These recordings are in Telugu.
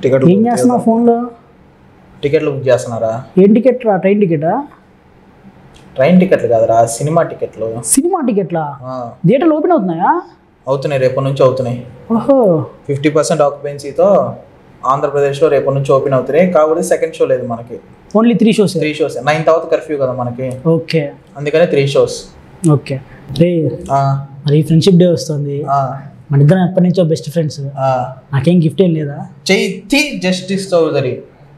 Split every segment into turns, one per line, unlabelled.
టికెట్
ఏం చేస్తున్నావు ఫోన్లో
టికెట్లు బుక్ చేస్తున్నారా
ఏం టికెట్ రా ట్రైన్ టికెటా
ట్రైన్ టికెట్లు కాదురా సినిమా టికెట్లు
సినిమా టికెట్లా
ఆ,
థియేటర్లు ఓపెన్ అవుతున్నాయా
అవుతున్నాయి రేపటి నుంచి అవుతున్నాయి
ఓహో
ఫిఫ్టీ పర్సెంట్ ఆక్యుపెన్సీతో ఆంధ్రప్రదేశ్లో రేపటి నుంచి ఓపెన్ అవుతున్నాయి కాకపోతే సెకండ్ షో లేదు మనకి
only three shows
three shows nine తర్వాత కర్ఫ్యూ కదా మనకి
ఓకే
అందుకనే త్రీ షోస్
ఓకే రే మరి ఫ్రెండ్షిప్ డే వస్తుంది మన ఇద్దరం ఎప్పటి నుంచో బెస్ట్ ఫ్రెండ్స్ నాకేం గిఫ్ట్ ఏం లేదా
చైతి జస్టిస్ చౌదరి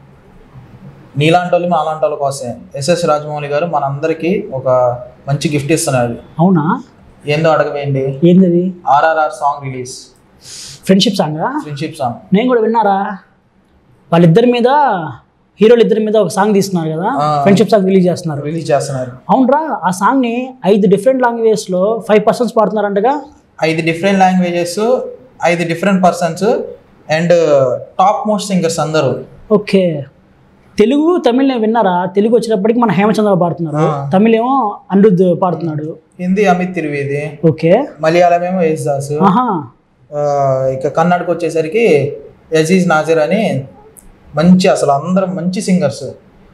నీలాంటి వాళ్ళు మాలాంటి వాళ్ళ కోసమే ఎస్ఎస్ రాజమౌళి గారు మనందరికీ ఒక మంచి గిఫ్ట్ ఇస్తున్నారు
అవునా
ఏందో అడగవేయండి
ఏంది అది
ఆర్ఆర్ఆర్ సాంగ్ రిలీజ్
ఫ్రెండ్షిప్ సాంగా
ఫ్రెండ్షిప్ సాంగ్
నేను కూడా విన్నారా వాళ్ళిద్దరి మీద హీరోలు ఇద్దరి మీద ఒక సాంగ్ తీస్తున్నారు కదా
ఆ.
ఫ్రెండ్షిప్ సాంగ్ రిలీజ్ చేస్తున్నారు
రిలీజ్ చేస్తున్నారు
అవునరా ఆ సాంగ్ ని ఐదు డిఫరెంట్ లాంగ్వేజెస్ లో ఫైవ్ పర్సన్స్ పాడుతున్నారంటగా
ఐదు డిఫరెంట్ లాంగ్వేజెస్ ఐదు different persons and top most singers అందరూ
ఓకే తెలుగు తమిళ్ నేను విన్నారా తెలుగు వచ్చేటప్పటికి మన హేమచంద్ర పాడుతున్నారు
ఆ.
తమిళ్ ఏమో అనిరుద్ పాడుతున్నాడు
హిందీ అమిత్ త్రివేది
ఓకే
మలయాళం ఏమో యేసుదాస్
ఆహా
ఆ, ఇక కన్నడకు వచ్చేసరికి యజీజ్ నాజర్ అని మంచి అసలు అందరం మంచి సింగర్స్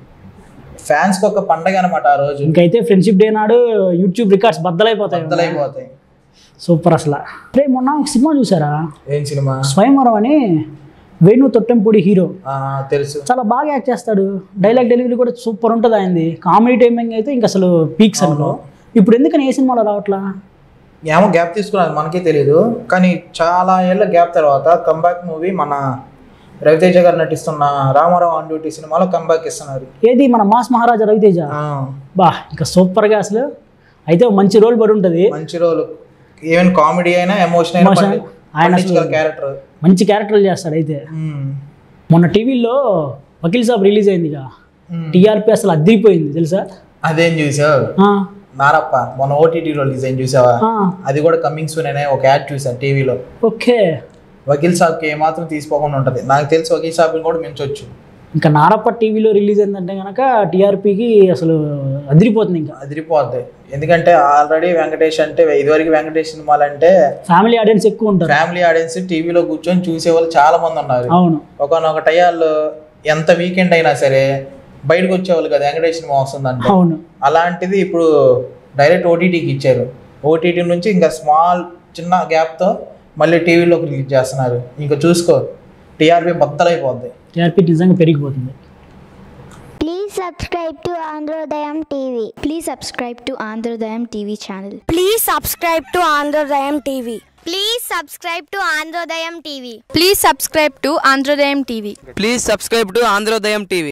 ఫ్యాన్స్కి ఒక పండగ అనమాట ఆ రోజు
ఇంకైతే ఫ్రెండ్షిప్ డే నాడు యూట్యూబ్ రికార్డ్స్ బద్దలైపోతాయి
బద్దలైపోతాయి
సూపర్ అసలు రే మొన్న ఒక సినిమా చూసారా
ఏం సినిమా
స్వయంవరం అని వేణు తొట్టంపూడి హీరో
ఆ, తెలుసు
చాలా బాగా యాక్ట్ చేస్తాడు డైలాగ్ డెలివరీ కూడా సూపర్ ఉంటుంది ఆయనది కామెడీ టైమింగ్ అయితే ఇంక అసలు పీక్స్ అనుకో ఇప్పుడు ఎందుకని ఏ సినిమాలో రావట్లా
ఏమో గ్యాప్ తీసుకున్నది మనకే తెలియదు కానీ చాలా ఏళ్ళ గ్యాప్ తర్వాత కంబ్యాక్ మూవీ మన రవితేజ గారు నటిస్తున్న రామారావు ఆన్ డ్యూటీ సినిమాలో కంబ్యాక్ ఇస్తున్నారు
ఏది మన మాస్ మహారాజా రవితేజ
ఆ,
బా ఇంకా సూపర్గా అసలు అయితే ఒక మంచి రోల్ పడి ఉంటుంది
మంచి రోల్ ఈవెన్ కామెడీ అయినా ఎమోషన్ అయినా
Emotion. ఆయన అసలు-
క్యారెక్టర్
మంచి క్యారెక్టర్లు చేస్తాడు అయితే మొన్న టీవీలో వకీల్ సాబ్ రిలీజ్ అయిందిగా టీఆర్పీ అసలు అద్దరిపోయింది తెలుసా
అదేం చూసావు
ఆ,
నారప్ప మొన్న ఓటీటీలో రిలీజ్ అయింది చూసావా
ఆ,
అది కూడా కమింగ్ సూన్ అనే ఒక యాడ్ చూసాను టీవీలో
ఓకే
వకీల్ సాబ్కి ఏమాత్రం తీసుకోకుండా ఉంటుంది నాకు తెలిసి వకీల్ సాబ్ని కూడా మించొచ్చు
ఇంకా నారప్ప టీవీలో రిలీజ్ అయిందంటే కనుక టీఆర్పీకి అసలు అదిరిపోతుంది ఇంకా
అదిరిపోద్ది ఎందుకంటే ఆల్రెడీ వెంకటేష్ అంటే ఇదివరకు వెంకటేష్ సినిమాలు అంటే
ఫ్యామిలీ ఆడియన్స్ ఎక్కువ ఉంటారు
ఫ్యామిలీ ఆడియన్స్ టీవీలో కూర్చొని చూసే వాళ్ళు చాలా మంది ఉన్నారు
అవును
ఒకనొక టయాల్లో ఎంత వీకెండ్ అయినా సరే బయటకు వచ్చేవాళ్ళు కదా వెంకటేష్ సినిమా వస్తుందంటే
అవును
అలాంటిది ఇప్పుడు డైరెక్ట్ ఓటీటీకి ఇచ్చారు ఓటీటీ నుంచి ఇంకా స్మాల్ చిన్న గ్యాప్తో మళ్ళీ టీవీలోకి రిలీజ్ చేస్తున్నారు ఇంకా చూసుకో టీఆర్పీ బద్దలైపోద్ది
టీఆర్పీ నిజంగా పెరిగిపోతుంది
Please subscribe to Androdayam TV.
Please subscribe to Androdayam TV channel.
Please subscribe to Androdayam TV. Please subscribe to Androdayam TV.
Please subscribe to Androdayam TV.
Please subscribe to Androdayam TV.